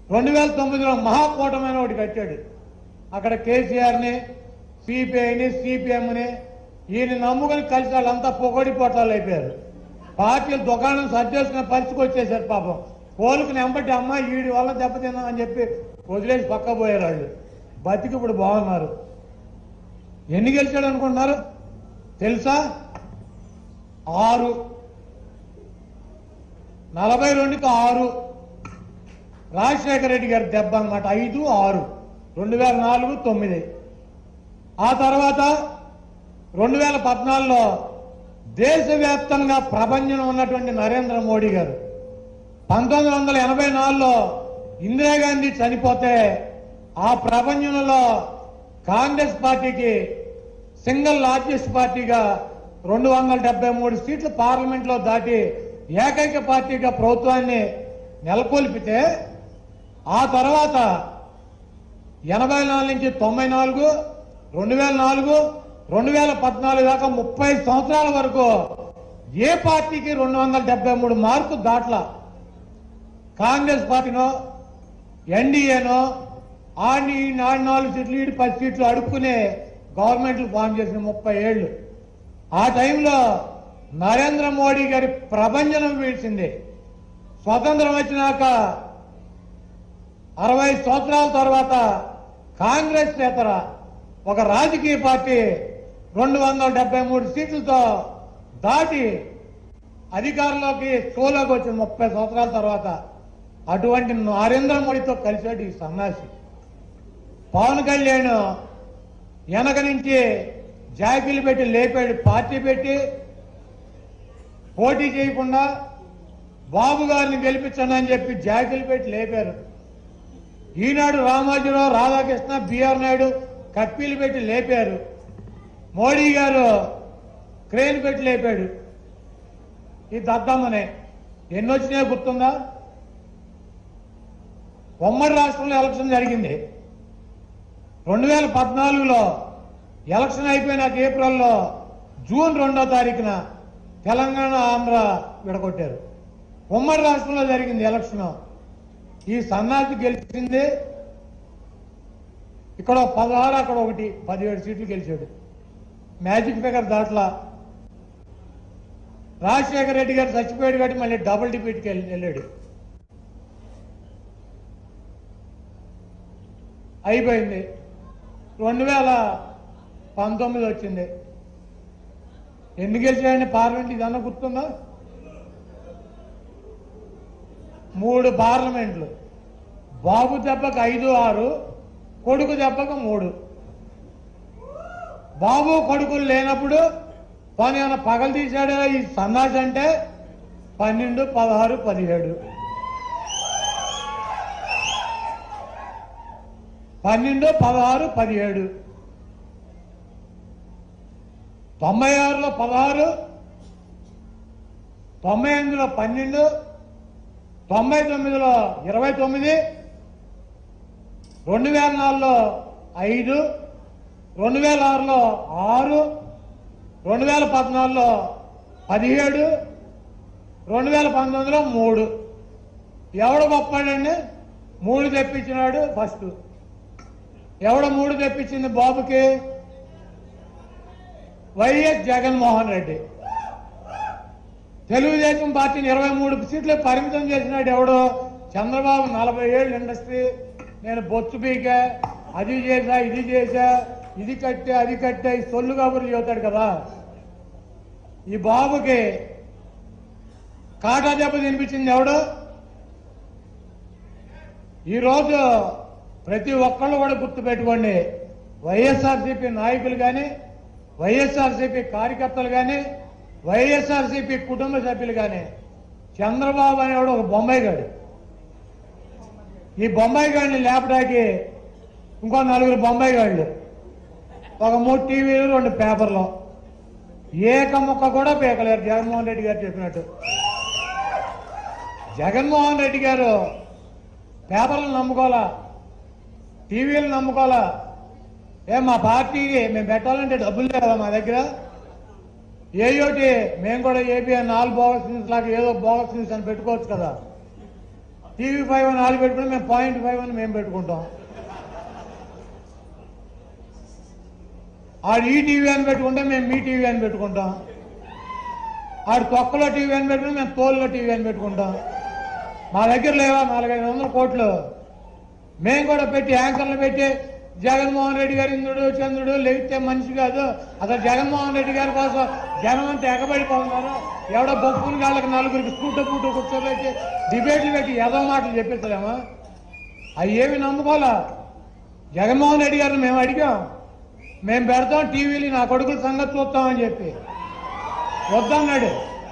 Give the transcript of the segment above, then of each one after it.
రెండు వేల తొమ్మిదిలో మహాకూటమైన ఒకటి కట్టాడు అక్కడ కేసీఆర్ని సిపిఐని సిపిఎంని ఈయన నమ్ముకుని కలిసి వాళ్ళంతా పొగడి పొట్టాలు అయిపోయారు పార్టీలు దుకాణం సర్దేసుకునే పరిస్థితికి వచ్చేసారు పాపం కోలుకుని ఎంబటి అమ్మ ఈడి వల్ల దెబ్బతిన్నాం అని చెప్పి వదిలేసి పక్క పోయారు వాళ్ళు బతికి ఇప్పుడు బాగున్నారు ఎన్ని గెలిచాడు అనుకుంటున్నారు తెలుసా ఆరు నలభై రెండుకి ఆరు రాజశేఖర రెడ్డి గారి దెబ్బ అన్నమాట ఐదు ఆరు రెండు వేల నాలుగు తొమ్మిది ఆ తర్వాత రెండు వేల పద్నాలుగులో దేశవ్యాప్తంగా ప్రపంచం ఉన్నటువంటి నరేంద్ర మోడీ గారు పంతొమ్మిది వందల ఎనభై నాలుగులో ఇందిరాగాంధీ చనిపోతే ఆ ప్రపంచంలో కాంగ్రెస్ పార్టీకి సింగిల్ లార్జెస్ట్ పార్టీగా రెండు వందల డెబ్బై మూడు సీట్లు పార్లమెంట్లో దాటి ఏకైక పార్టీగా ప్రభుత్వాన్ని నెలకొల్పితే ఆ తర్వాత ఎనభై నాలుగు నుంచి తొంభై నాలుగు రెండు వేల నాలుగు రెండు వేల పద్నాలుగు దాకా ముప్పై సంవత్సరాల వరకు ఏ పార్టీకి రెండు వందల డెబ్బై మూడు మార్కు దాట్ల కాంగ్రెస్ పార్టీనో ఎన్డీఏనో ఆడిని నాడు నాలుగు సీట్లు ఈడు పది సీట్లు అడుక్కునే గవర్నమెంట్లు ఫామ్ చేసిన ముప్పై ఏళ్ళు ఆ టైంలో నరేంద్ర మోడీ గారి ప్రభంజనం వీల్చింది స్వతంత్రం వచ్చినాక అరవై సంవత్సరాల తర్వాత కాంగ్రెస్ నేతర ఒక రాజకీయ పార్టీ రెండు వందల డెబ్బై మూడు సీట్లతో దాటి అధికారంలోకి షోలోకి వచ్చిన ముప్పై సంవత్సరాల తర్వాత అటువంటి నరేంద్ర మోడీతో కలిసాడు ఈ సన్నాసి పవన్ కళ్యాణ్ వెనక నుంచి జాకీలు పెట్టి లేపాడు పార్టీ పెట్టి పోటీ చేయకుండా బాబు గారిని గెలిపించండి అని చెప్పి జాకీలు పెట్టి లేపారు ఈనాడు రామాజీరావు రాధాకృష్ణ బిఆర్ నాయుడు కప్పీలు పెట్టి లేపారు మోడీ గారు క్రేన్ పెట్టి లేపాడు ఈ దద్దమ్మనే ఎన్ని వచ్చినాయో గుర్తుందా ఉమ్మడి రాష్ట్రంలో ఎలక్షన్ జరిగింది రెండు వేల పద్నాలుగులో ఎలక్షన్ అయిపోయినాక ఏప్రిల్లో జూన్ రెండో తారీఖున తెలంగాణ ఆంధ్ర విడగొట్టారు ఉమ్మడి రాష్ట్రంలో జరిగింది ఎలక్షన్ ఈ సన్నాసి గెలిచింది ఇక్కడ పదహారు అక్కడ ఒకటి పదిహేడు సీట్లు గెలిచాడు మ్యాజిక్ ఫిగర్ దాట్లా రాజశేఖర రెడ్డి గారు చచ్చిపోయాడు కాబట్టి మళ్ళీ డబుల్ డిప్యూటీకి వెళ్ళి- వెళ్ళాడు అయిపోయింది రెండు వేల పంతొమ్మిది వచ్చింది ఎన్ని గెలిచాయని పార్లమెంట్ ఇదన్నా గుర్తుందా మూడు పార్లమెంట్లు బాబు దెబ్బకు ఐదు ఆరు కొడుకు దెబ్బకు మూడు బాబు కొడుకులు లేనప్పుడు పని ఏమైనా పగలు తీశాడు ఈ సన్నాసి అంటే పన్నెండు పదహారు పదిహేడు పన్నెండు పదహారు పదిహేడు తొంభై ఆరులో పదహారు తొంభై ఎనిమిదిలో పన్నెండు తొంభై తొమ్మిదిలో ఇరవై తొమ్మిది రెండు వేల నాలుగులో ఐదు రెండు వేల ఆరులో ఆరు రెండు వేల పద్నాలుగులో పదిహేడు రెండు వేల పంతొమ్మిదిలో మూడు ఎవడు గొప్పాడండి మూడు తెప్పించినాడు ఫస్ట్ ఎవడ మూడు తెప్పించింది బాబుకి వైఎస్ జగన్మోహన్ రెడ్డి తెలుగుదేశం పార్టీని ఇరవై మూడు సీట్లు పరిమితం చేసినాడు ఎవడో చంద్రబాబు నలభై ఏళ్ళు ఇండస్ట్రీ నేను బొచ్చు పీక అది చేశా ఇది చేశా ఇది కట్టే అది కట్టే ఈ సొల్లు కబుర్లు చెబుతాడు కదా ఈ బాబుకి కాటా దెబ్బ తినిపించింది ఎవడు ఈరోజు ప్రతి ఒక్కళ్ళు కూడా గుర్తుపెట్టుకోండి వైఎస్ఆర్సీపీ నాయకులు కానీ వైఎస్ఆర్సీపీ కార్యకర్తలు కానీ వైఎస్ఆర్సీపీ కుటుంబ సభ్యులు కానీ చంద్రబాబు అనేవాడు ఒక బొంబాయి గాడు ఈ బొంబాయి గాడిని లేపడానికి ఇంకో నలుగురు బొంబాయి గాళ్ళు ఒక మూడు టీవీలు రెండు పేపర్లు ఏక ముక్క కూడా పీకలేరు జగన్మోహన్ రెడ్డి గారు చెప్పినట్టు జగన్మోహన్ రెడ్డి గారు పేపర్లు నమ్ముకోవాలా టీవీలు నమ్ముకోవాలా ఏ మా పార్టీకి మేము పెట్టాలంటే డబ్బులు లేదా మా దగ్గర ఏయోటి మేము కూడా ఏబిఎన్ నాలుగు బోగస్ న్యూస్ లాగా ఏదో బోగస్ న్యూస్ అని పెట్టుకోవచ్చు కదా టీవీ ఫైవ్ అని వాళ్ళు పెట్టుకుని మేము పాయింట్ ఫైవ్ అని మేము పెట్టుకుంటాం ఆడు ఈ టీవీ అని పెట్టుకుంటే మేము మీ టీవీ అని పెట్టుకుంటాం ఆడు తొక్కలో టీవీ అని పెట్టుకుని మేము తోలులో టీవీ అని పెట్టుకుంటాం మా దగ్గర లేవా నాలుగైదు వందల కోట్లు మేము కూడా పెట్టి యాంకర్లు పెట్టి జగన్మోహన్ రెడ్డి గారు ఇంద్రుడు చంద్రుడు లేగితే మనిషి కాదు అసలు జగన్మోహన్ రెడ్డి గారి కోసం జనం అంతా ఎగబడిపోతున్నారు ఎవడో బొప్పుని వాళ్ళకి నలుగురికి స్కూట పూట కూర్చోబెట్టి డిబేట్లు పెట్టి ఏదో మాటలు చెప్పిస్తారేమో అవి ఏమి నమ్ముకోవాలా జగన్మోహన్ రెడ్డి గారిని మేము అడిగాం మేము పెడతాం టీవీలు నా కొడుకుల సంగతి చూస్తామని చెప్పి వద్దన్నాడు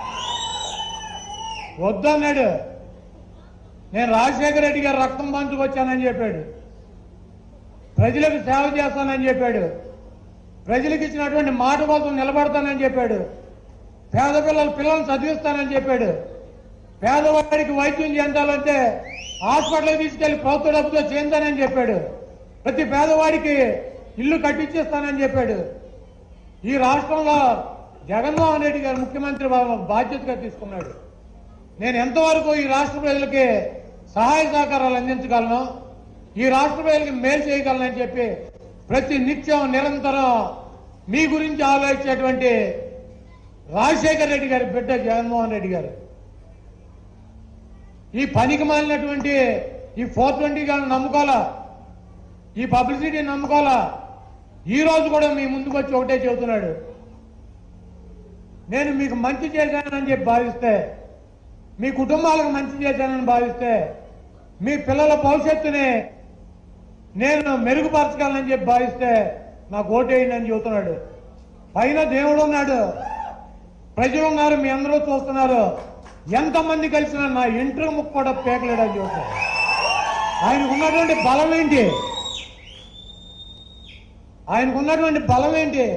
వద్దన్నాడు నేను రాజశేఖర రెడ్డి గారు రక్తం పంచుకు వచ్చానని చెప్పాడు ప్రజలకు సేవ చేస్తానని చెప్పాడు ప్రజలకు ఇచ్చినటువంటి మాట కోసం నిలబడతానని చెప్పాడు పేద పిల్లల పిల్లల్ని చదివిస్తానని చెప్పాడు పేదవాడికి వైద్యం చెందాలంటే హాస్పిటల్కి తీసుకెళ్లి ప్రభుత్వ డబ్బుతో చేయించానని చెప్పాడు ప్రతి పేదవాడికి ఇల్లు కట్టించేస్తానని చెప్పాడు ఈ రాష్ట్రంలో జగన్మోహన్ రెడ్డి గారు ముఖ్యమంత్రి బా- బాధ్యతగా తీసుకున్నాడు నేను ఎంతవరకు ఈ రాష్ట్ర ప్రజలకి సహాయ సహకారాలు అందించగలను ఈ రాష్ట్ర ప్రజలకి మేలు చేయగలనని చెప్పి ప్రతి నిత్యం నిరంతరం మీ గురించి ఆలోచించేటువంటి రాజశేఖర రెడ్డి గారి బిడ్డ జగన్మోహన్ రెడ్డి గారు ఈ పనికి మాలినటువంటి ఈ ఫోర్ ట్వంటీ గారిని నమ్ముకోవాలా ఈ పబ్లిసిటీ నమ్ముకోవాలా ఈ రోజు కూడా మీ ముందుకు వచ్చి ఒకటే చెబుతున్నాడు నేను మీకు మంచి చేశానని చెప్పి భావిస్తే మీ కుటుంబాలకు మంచి చేశానని భావిస్తే మీ పిల్లల భవిష్యత్తుని నేను మెరుగుపరచగలనని చెప్పి భావిస్తే నాకు ఓటేయండి అని చెబుతున్నాడు పైన దేవుడు ఉన్నాడు ప్రజలు ఉన్నారు మీ అందరూ చూస్తున్నారు ఎంతమంది కలిసినా నా ఇంటర్ ముక్క కూడా పేకలేడని చెబుతాడు ఆయనకు ఉన్నటువంటి బలం ఏంటి ఆయనకు ఉన్నటువంటి బలం ఏంటి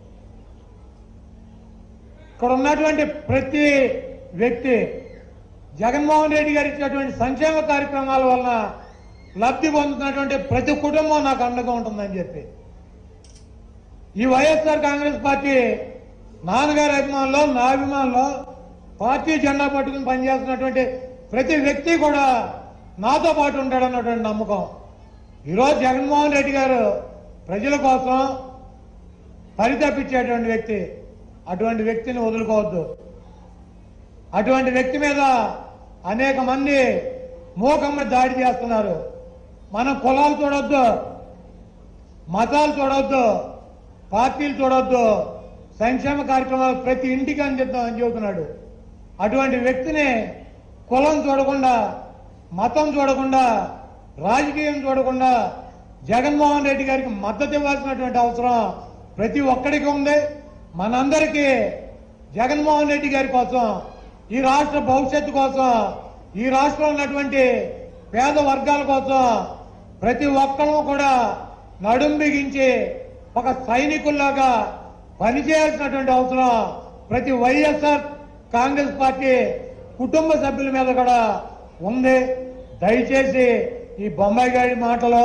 ఇక్కడ ఉన్నటువంటి ప్రతి వ్యక్తి జగన్మోహన్ రెడ్డి గారు ఇచ్చినటువంటి సంక్షేమ కార్యక్రమాల వలన లబ్ధి పొందుతున్నటువంటి ప్రతి కుటుంబం నాకు అండగా ఉంటుందని చెప్పి ఈ వైఎస్ఆర్ కాంగ్రెస్ పార్టీ నాన్నగారి అభిమానులు నా అభిమానులు పార్టీ జెండా పట్టుకుని పనిచేస్తున్నటువంటి ప్రతి వ్యక్తి కూడా నాతో పాటు ఉంటాడన్నటువంటి నమ్మకం ఈరోజు జగన్మోహన్ రెడ్డి గారు ప్రజల కోసం పరితపించేటువంటి వ్యక్తి అటువంటి వ్యక్తిని వదులుకోవద్దు అటువంటి వ్యక్తి మీద అనేక మంది మూకమ్మ దాడి చేస్తున్నారు మనం కులాలు చూడొద్దు మతాలు చూడొద్దు పార్టీలు చూడొద్దు సంక్షేమ కార్యక్రమాలు ప్రతి ఇంటికి అందిద్దామని చెబుతున్నాడు అటువంటి వ్యక్తిని కులం చూడకుండా మతం చూడకుండా రాజకీయం చూడకుండా జగన్మోహన్ రెడ్డి గారికి మద్దతు ఇవ్వాల్సినటువంటి అవసరం ప్రతి ఒక్కడికి ఉంది మనందరికీ జగన్మోహన్ రెడ్డి గారి కోసం ఈ రాష్ట్ర భవిష్యత్తు కోసం ఈ రాష్ట్రంలో ఉన్నటువంటి పేద వర్గాల కోసం ప్రతి ఒక్కరూ కూడా నడుం బిగించి ఒక సైనికుల్లాగా పనిచేయాల్సినటువంటి అవసరం ప్రతి వైఎస్ఆర్ కాంగ్రెస్ పార్టీ కుటుంబ సభ్యుల మీద కూడా ఉంది దయచేసి ఈ బొమ్మాయి గారి మాటలు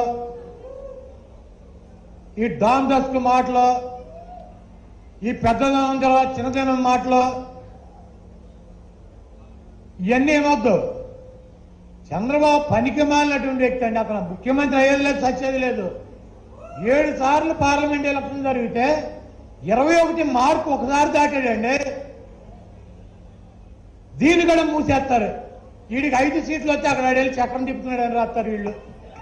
ఈ డాన్ దస్క్ మాటలు ఈ పెద్దదనం తర్వాత చిన్నదనం మాటలు ఇవన్నీ ఏమొద్దు చంద్రబాబు పనికి మాలినటువంటి వ్యక్తి అండి అతను ముఖ్యమంత్రి అయ్యేది లేదు సచ్చేది లేదు ఏడు సార్లు పార్లమెంట్ ఎలక్షన్ జరిగితే ఇరవై ఒకటి మార్కు ఒకసారి దాటాడండి దీన్ని కూడా మూసేస్తారు వీడికి ఐదు సీట్లు వచ్చి అక్కడ ఆడేళ్ళు చక్రం తిప్పుతున్నాడు అని రాస్తారు వీళ్ళు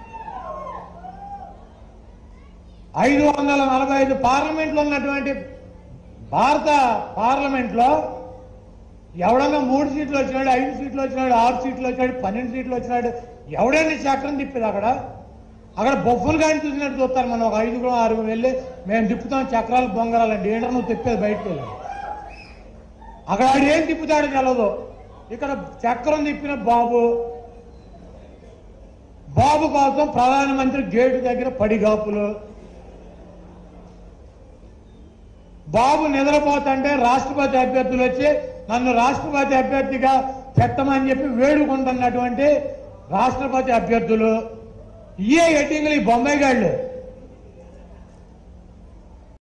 ఐదు వందల నలభై ఐదు పార్లమెంట్లో ఉన్నటువంటి భారత పార్లమెంట్లో ఎవడన్నా మూడు సీట్లు వచ్చినాడు ఐదు సీట్లు వచ్చినాడు ఆరు సీట్లు వచ్చినాడు పన్నెండు సీట్లు వచ్చినాడు ఎవడైనా చక్రం తిప్పేది అక్కడ అక్కడ బొబ్బులు కానీ చూసినట్టు చూస్తారు మనం ఒక ఐదుగురు ఆరుగురు వెళ్ళి మేము తిప్పుతాం చక్రాలు బొంగరాలు అంటే ఏంటో నువ్వు తిప్పేది బయటకు వెళ్ళి అక్కడ ఆడు ఏం తిప్పుతాడో తెలదు ఇక్కడ చక్రం తిప్పిన బాబు బాబు కోసం ప్రధానమంత్రి గేటు దగ్గర పడిగాపులు బాబు నిద్రపోతుంటే రాష్ట్రపతి అభ్యర్థులు వచ్చి నన్ను రాష్ట్రపతి అభ్యర్థిగా పెట్టమని చెప్పి వేడుకుంటున్నటువంటి రాష్ట్రపతి అభ్యర్థులు ఇయే ఎట్టింగ్లు ఈ బొంబాయి గాళ్ళు